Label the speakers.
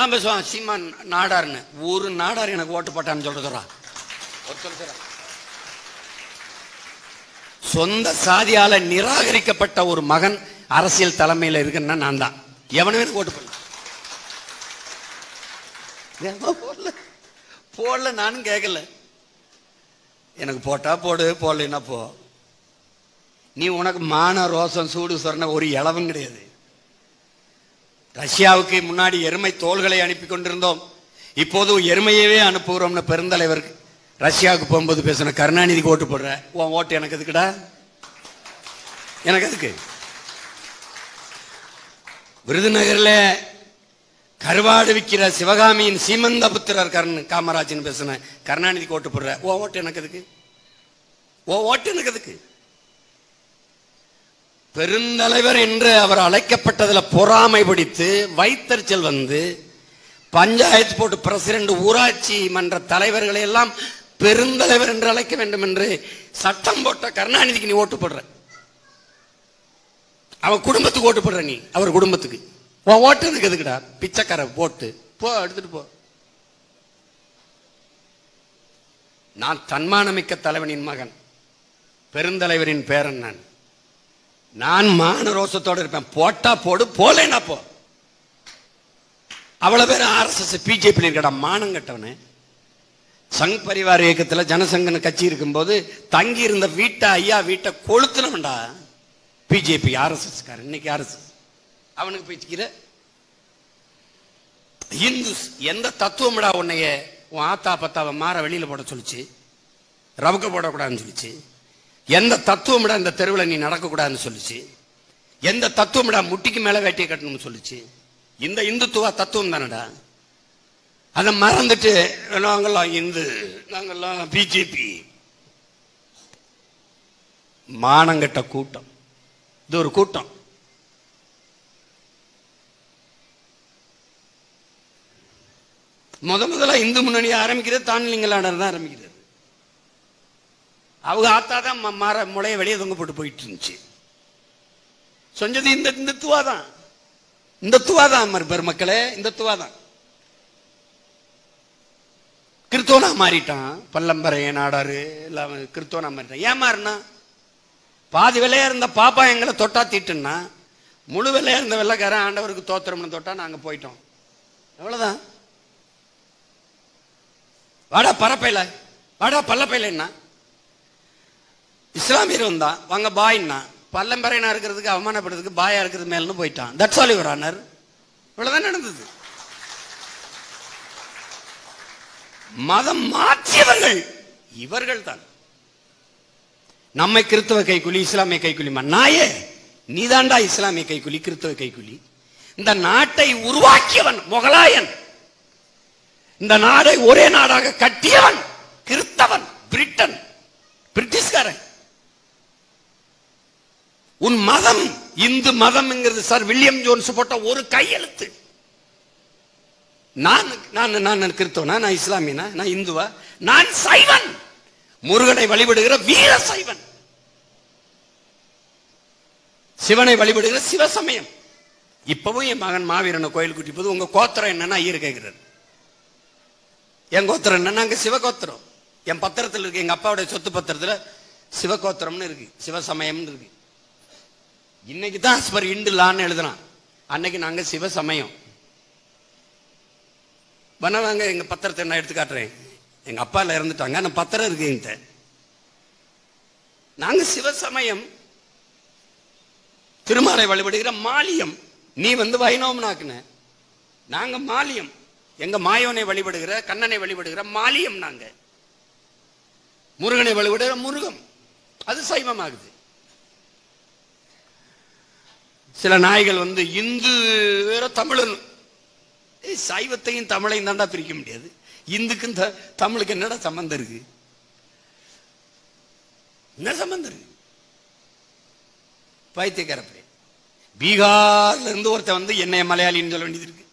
Speaker 1: எல்லாம் பேசுவான் சீமான் நாடார்னு ஒரு நாடார் எனக்கு ஓட்டு போட்டான்னு சொல்றதுரா ஒருத்தர் சொல்றா. சொந்த சாதியால நிராகரிக்கப்பட்ட ஒரு மகன் அரசியல் தலைமையில இருக்குன்னா நான் தான் எவனுமே எனக்கு ஓட்டு போடல ஏம்மா போடல போடல நானும் கேட்கல எனக்கு போட்டா போடு போடலைன்னா போ நீ உனக்கு மான ரோசம் சூடு சொன்ன ஒரு இளவும் கிடையாது ரஷ்யாவுக்கு முன்னாடி எருமை தோள்களை அனுப்பி கொண்டிருந்தோம் இப்போது எருமையவே அனுப்புகிறோம்னு பெருந்தலைவர் ரஷ்யாவுக்கு போகும்போது பேசின கருணாநிதிக்கு ஓட்டு போடுற உன் ஓட்டு எனக்கு எதுக்குடா எனக்கு எதுக்கு விருதுநகர்ல கருவாடு விற்கிற சிவகாமியின் சீமந்த புத்திரர் கர்ண காமராஜன் பேசின கருணாநிதிக்கு ஓட்டு போடுற உன் ஓட்டு எனக்கு எதுக்கு உன் ஓட்டு எனக்கு எதுக்கு பெருந்தலைவர் என்று அவர் அழைக்கப்பட்டதுல பொறாமை பிடித்து வைத்தறிச்சல் வந்து பஞ்சாயத்து போட்டு பிரசிடண்ட் ஊராட்சி மன்ற தலைவர்களை எல்லாம் பெருந்தலைவர் என்று அழைக்க வேண்டும் என்று சட்டம் போட்ட கருணாநிதிக்கு நீ ஓட்டு போடுற அவன் குடும்பத்துக்கு ஓட்டு போடுற நீ அவர் குடும்பத்துக்கு உன் ஓட்டு எனக்கு எதுக்குடா பிச்சைக்கார போட்டு போ எடுத்துட்டு போ நான் தன்மானமிக்க தலைவனின் மகன் பெருந்தலைவரின் பேரன் நான் நான் மான ரோசத்தோட இருப்பேன் போட்டா போடு போலேனா போ அவ்வளவு பேர் ஆர்எஸ்எஸ் பிஜேபி இருக்கடா மானம் கட்டவனே சங் பரிவார இயக்கத்துல ஜனசங்கன் கட்சி இருக்கும்போது தங்கி இருந்த வீட்டை ஐயா வீட்டை கொளுத்துனவன்டா பிஜேபி ஆர்எஸ்எஸ் காரன் இன்னைக்கு ஆர்எஸ்எஸ் அவனுக்கு பேச்சுக்கிற இந்துஸ் எந்த தத்துவம்டா உன்னைய உன் ஆத்தா பத்தாவை மாற வெளியில போட சொல்லிச்சு ரவுக்க போடக்கூடாதுன்னு சொல்லிச்சு எந்த தத்துவம்டா இந்த தெருவில் நீ நடக்கக்கூடாதுன்னு சொல்லிச்சு எந்த தத்துவம்டா முட்டிக்கு மேல வேட்டியை கட்டணும்னு சொல்லிச்சு இந்த இந்துத்துவ தத்துவம் தானடா அதை மறந்துட்டு நாங்கெல்லாம் இந்து நாங்கெல்லாம் பிஜேபி மானங்கட்ட கூட்டம் இது ஒரு கூட்டம் முத முதல்ல இந்து முன்னணி ஆரம்பிக்கிறது தான்லிங்கலாடர் தான் ஆரம்பிக்கிறது அவங்க ஆத்தா தான் ம- மர முளைய வெளியே தொங்க போட்டு போயிட்டு இருந்துச்சு சொஞ்சது இந்த இந்துத்துவா தான் இந்துத்துவா தான் மறு பெருமக்களே இந்துத்துவா தான் கிறிஸ்தவனா மாறிட்டான் பல்லம்பரைய நாடாரு எல்லாம் கிறிஸ்தவனா மாறிட்டான் ஏன் மாறினா பாதி வெள்ளையா இருந்த பாப்பா எங்களை தொட்டா தீட்டுன்னா முழு வெள்ளையா இருந்த வெள்ளைக்காரன் ஆண்டவருக்கு தோத்திரம்னு தொட்டா நாங்க போயிட்டோம் எவ்வளவுதான் வாடா பரப்பையில வாடா பல்லப்பையிலன்னா இஸ்லாமியர் வந்தான் வாங்க பாய்னா பல்லம்பரையனா இருக்கிறதுக்கு அவமானப்படுறதுக்கு பாயா இருக்கிறது மேலன்னு போயிட்டான் தட்ஸ் ஆல் யுவர் ஆனர் இவ்வளவுதான் நடந்தது மதம் மாற்றியவர்கள் இவர்கள் தான் நம்மை கிறிஸ்தவ கைக்கூலி இஸ்லாமிய கைக்கூலி நாயே நீதாண்டா இஸ்லாமிய கைக்கூலி கிறிஸ்தவ கைக்கூலி இந்த நாட்டை உருவாக்கியவன் முகலாயன் இந்த நாடை ஒரே நாடாக கட்டியவன் கிறிஸ்தவன் பிரிட்டன் பிரிட்டிஷ்காரன் உன் மதம் இந்து மதம்ங்கிறது சார் வில்லியம் ஜோன்ஸ் போட்ட ஒரு கையெழுத்து நான் நான் நான் கிறிஸ்தவனா நான் இஸ்லாமியனா நான் இந்துவா நான் சைவன் முருகனை வழிபடுகிற வீர சைவன் சிவனை வழிபடுகிற சிவசமயம் இப்பவும் என் மகன் மாவீரனை கோயில் கூட்டி போது உங்க கோத்திரம் என்னன்னா ஐயர் கேட்கிறார் என் கோத்திரம் என்னன்னா அங்க சிவகோத்திரம் என் பத்திரத்தில் இருக்கு எங்க அப்பாவுடைய சொத்து பத்திரத்துல சிவகோத்திரம்னு இருக்கு சிவசமயம்னு இருக்கு இன்னைக்கு தான் ஸ்பர் இண்டு லான்னு எழுதுறான் அன்னைக்கு நாங்க சிவசமயம் பண்ணவாங்க எங்க பத்திரத்தை நான் எடுத்து காட்டுறேன் எங்க அப்பா எல்லாம் இறந்துட்டாங்க ஆனா பத்திரம் இருக்கு என்கிட்ட நாங்க சிவசமயம் திருமாலை வழிபடுகிற மாலியம் நீ வந்து வைணவம்னாக்குன நாங்க மாலியம் எங்க மாயோனை வழிபடுகிற கண்ணனை வழிபடுகிற மாலியம் நாங்க முருகனை வழிபடுகிற முருகம் அது சைவமாகுது சில நாய்கள் வந்து இந்து வேற தமிழன் ஏய், சைவத்தையும் தமிழையும் தாண்டா பிரிக்க முடியாது இந்துக்கும் த- தமிழுக்கு என்னடா சம்பந்தம் இருக்கு என்ன சம்பந்தம் இருக்கு பைத்தியக்கார பையன் பீகார்ல இருந்து ஒருத்தன் வந்து என்னைய மலையாளின்னு சொல்ல வேண்டியது இருக்கு